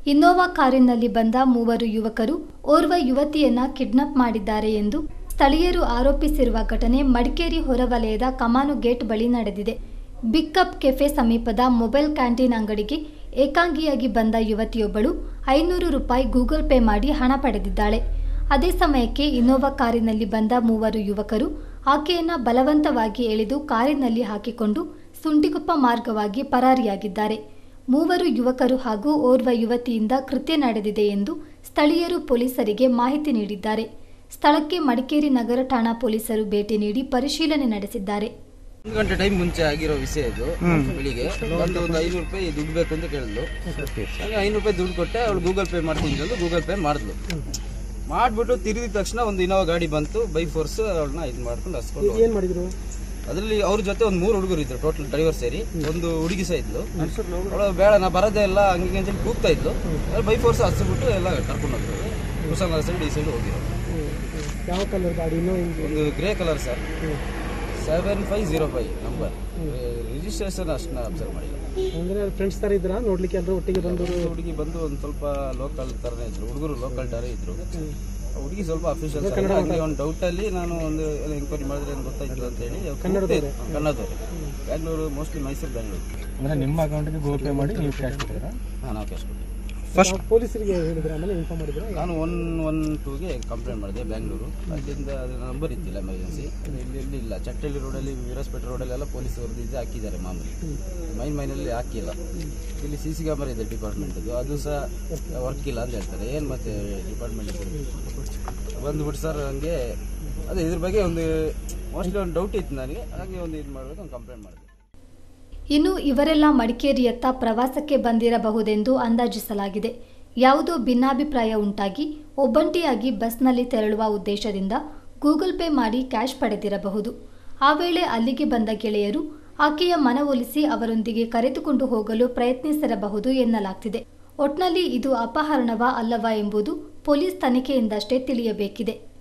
Innova ಕಾರಿನಲ್ಲಿ ಬಂದ ಮೂವರು ಯುವಕರು ಓರ್ವ ಯುವತಿಯನ್ನ ಕಿಡ್ನಾಪ್ ಮಾಡಿದ್ದಾರೆ ಎಂದು ಸ್ಥಳೀಯರು ಆರೋಪಿಸಿರುವ ಘಟನೆ ಮಡಿಕೇರಿ ಹೊರವಲಯದ ಕಮಾನು ಗೇಟ್ ಬಳಿ ನಡೆದಿದೆ ಬಿಗ್ ಕಪ್ ಕೆಫೆ ಸಮೀಪದ ಮೊಬೈಲ್ ಕ್ಯಾಂಟೀನ್ ಅಂಗಡಿಗೆ ಏಕಾಂಗಿಯಾಗಿ ಬಂದ ಯುವತಿಯೊಬ್ಬಳು ಐನೂರು ರೂಪಾಯಿ ಗೂಗಲ್ ಪೇ ಮಾಡಿ ಹಣ ಪಡೆದಿದ್ದಾಳೆ ಅದೇ ಸಮಯಕ್ಕೆ ಇನ್ನೋವಾ ಕಾರಿನಲ್ಲಿ ಬಂದ ಮೂವರು ಯುವಕರು ಆಕೆಯನ್ನ ಬಲವಂತವಾಗಿ ಎಳೆದು ಕಾರಿನಲ್ಲಿ ಹಾಕಿಕೊಂಡು ಸುಂಟಿಕೊಪ್ಪ ಮಾರ್ಗವಾಗಿ ಪರಾರಿಯಾಗಿದ್ದಾರೆ ಮೂವರು ಯುವಕರು ಹಾಗೂ ಓರ್ವ ಯುವತಿಯಿಂದ ಕೃತ್ಯ ನಡೆದಿದೆ ಎಂದು ಸ್ಥಳೀಯರು ಪೊಲೀಸರಿಗೆ ಮಾಹಿತಿ ನೀಡಿದ್ದಾರೆ ಸ್ಥಳಕ್ಕೆ ಮಡಿಕೇರಿ ನಗರ ಠಾಣಾ ಪೊಲೀಸರು ಭೇಟಿ ನೀಡಿ ಪರಿಶೀಲನೆ ನಡೆಸಿದ್ದಾರೆ ಒಂದು ಗಂಟೆ ಟೈಮ್ ಮುಂಚೆ ಆಗಿರೋ ವಿಷಯ ಇದು ಬೆಳಿಗ್ಗೆ ಒಂದು ಒಂದು ಐನೂರು ರೂಪಾಯಿ ದುಡ್ಡು ಬೇಕು ಅಂತ ಕೇಳಿದ್ಲು ಹಾಗೆ ಐನೂರು ರೂಪಾಯಿ ದುಡ್ಡು ಕೊಟ್ಟೆ ಅವಳು ಗೂಗಲ್ ಪೇ ಮಾಡ್ತೀನಿ ಅಂದು ಗೂಗಲ್ ಪೇ ಮಾಡಿದ್ಲು ಮಾಡ್ಬಿಟ್ಟು ತಿರುಗಿದ ತಕ್ಷಣ ಒಂದು ಇನೋವಾ ಗಾಡಿ ಬಂತು ಬೈ ಫೋರ್ಸ್ ಅವಳನ್ನ ಇದು ಮಾಡ್ಕೊಂಡು ಹಸ್ಕೊಂಡು ಏನ್ ಮಾಡಿದ್ರು ಅದರಲ್ಲಿ ಅವ್ರ ಜೊತೆ ಒಂದು ಮೂರು ಹುಡುಗರು ಇದ್ರು ಟೋಟಲ್ ಡ್ರೈವರ್ ಸೇರಿ ಒಂದು ಹುಡುಗಿ ಸಹ ಇದ್ಲು ಅವಳು ಬೇಡ ನಾ ಬರೋದೇ ಇಲ್ಲ ಹಂಗೆ ಅಂತ ಹೇಳಿ ಕೂಗ್ತಾ ಇದ್ಲು ಬೈ ಫೋರ್ಸ್ ಹಸ್ಬಿಟ್ಟು ಎಲ್ಲ ಕರ್ಕೊಂಡು ಹೋದ್ರು ಕುಶಾಲನಗರ ಸೈಡ್ ಈ ಸೈಡ್ ಹೋಗಿರೋ ಯಾವ ಕಲರ್ ಗಾಡಿ ಇನ್ನೂ ಹಿಂಗೆ ಒಂದು grey colour sir seven five zero five number registration ಅಷ್ಟನ್ನ ಅಬ್ಸರ್ವ್ ಮಾಡಿಲ್ಲ ಅಂದ್ರೆ ಫ್ರೆಂಡ್ಸ್ ತರ ಇದ್ರ ನೋಡ್ಲಿಕ್ಕೆ ಎಲ್ಲರೂ ಒಟ್ಟಿಗೆ ಬಂದವರು ಹುಡುಗಿ ಬಂದು ಒಂದು ಸ್ವಲ್ಪ ಲೋಕಲ್ ತರನೇ ಇದ್ರು ಹುಡುಗರು ಲೋಕಲ್ ತರ ಇದ್ರು ಆ ಹುಡುಗಿ ಸ್ವಲ್ಪ ಅಫಿಷಿಯಲ್ ಹಂಗೆ ಒಂದು ಡೌಟ್ ಅಲ್ಲಿ ನಾನು ಒಂದು ಎಂಕ್ವೈರಿ ಮಾಡಿದ್ರೆ ಏನು ಗೊತ್ತಾಯ್ತು ಅಂತ ಹೇಳಿ ಕನ್ನಡದವರು ಕನ್ನಡದವರು ಬ್ಯಾಂಗ್ಳೂರು ಮೋಸ್ಟ್ಲಿ ಮೈಸೂರು ಬ್ಯಾಂಗ್ಳೂರು ಅಂದ್ರೆ ನಿಮ್ಮ ಅಕೌಂಟ್ಗೆ ಗೂಗಲ್ ಪೇ ಮಾಡಿ ನೀವು ಕ್ಯಾಶ್ ಕೊಟ್ಟಿರಾ ಹಾಂ ನಾವು ಕ್ಯಾಶ್ ಕೊಟ್ಟಿದ್ದೆ ಪೊಲೀಸರಿಗೆ ಹೇಳಿದ್ರೆ ಆಮೇಲೆ ಇನ್ಫಾರ್ಮ್ ಮಾಡಿದ್ರೆ ನಾನು ಒನ್ ಒನ್ ಟೂಗೆ ಕಂಪ್ಲೇಂಟ್ ಮಾಡಿದೆ ಬ್ಯಾಂಗ್ಳೂರು ಅಲ್ಲಿಂದ ಅದು ನಂಬರ್ ಇತ್ತಿಲ್ಲ ಎಮರ್ಜೆನ್ಸಿ ಇಲ್ಲಿ ಇಲ್ಲಿ ಇಲ್ಲ ಚಟ್ಟಳ್ಳಿ ರೋಡಲ್ಲಿ ವೀರಸ್ಪೇಟೆ ರೋಡಲ್ಲೆಲ್ಲ ಪೊಲೀಸ್ ಅವ್ರದ್ದು ಇದು ಹಾಕಿದ್ದಾರೆ ಮಾಮೂಲಿ ಮೈನ್ ಮೈನಲ್ಲಿ ಹಾಕಿಲ್ಲ ಇಲ್ಲಿ ಸಿ ಸಿ ಕ್ಯಾಮರಾ ಇದೆ ಡಿಪಾರ್ಟ್ಮೆಂಟ್ದು ಅದು ಸಹ ವರ್ಕ್ ಇಲ್ಲ ಅಂತ ಹೇಳ್ತಾರೆ ಏನು ಮತ್ತೆ ಡಿಪಾರ್ಟ್ಮೆಂಟ್ ಬಂದ್ಬಿಟ್ಟು ಸರ್ ಹಂಗೆ ಅದೇ ಇದ್ರ ಬಗ್ಗೆ ಒಂದು ಮೋಸ್ಟ್ಲಿ ಒಂದು ಡೌಟ್ ಇತ್ತು ನನಗೆ ಹಾಗೆ ಒಂದು ಇದು ಮಾಡಬೇಕು ಒಂದು ಕಂಪ್ಲೇಂಟ್ ಮಾಡಿದೆ ಇನ್ನು ಇವರೆಲ್ಲ ಮಡಿಕೇರಿಯತ್ತ ಪ್ರವಾಸಕ್ಕೆ ಬಂದಿರಬಹುದೆಂದು ಅಂದಾಜಿಸಲಾಗಿದೆ ಯಾವುದೋ ಭಿನ್ನಾಭಿಪ್ರಾಯ ಉಂಟಾಗಿ ಒಬ್ಬಂಟಿಯಾಗಿ ಬಸ್ನಲ್ಲಿ ತೆರಳುವ ಉದ್ದೇಶದಿಂದ ಗೂಗಲ್ ಪೇ ಮಾಡಿ ಕ್ಯಾಶ್ ಪಡೆದಿರಬಹುದು ಆ ವೇಳೆ ಅಲ್ಲಿಗೆ ಬಂದ ಗೆಳೆಯರು ಆಕೆಯ ಮನವೊಲಿಸಿ ಅವರೊಂದಿಗೆ ಕರೆದುಕೊಂಡು ಹೋಗಲು ಪ್ರಯತ್ನಿಸಿರಬಹುದು ಎನ್ನಲಾಗ್ತಿದೆ ಒಟ್ನಲ್ಲಿ ಇದು ಅಪಹರಣವಾ ಅಲ್ಲವಾ ಎಂಬುದು ಪೊಲೀಸ್ ತನಿಖೆಯಿಂದಷ್ಟೇ ತಿಳಿಯಬೇಕಿದೆ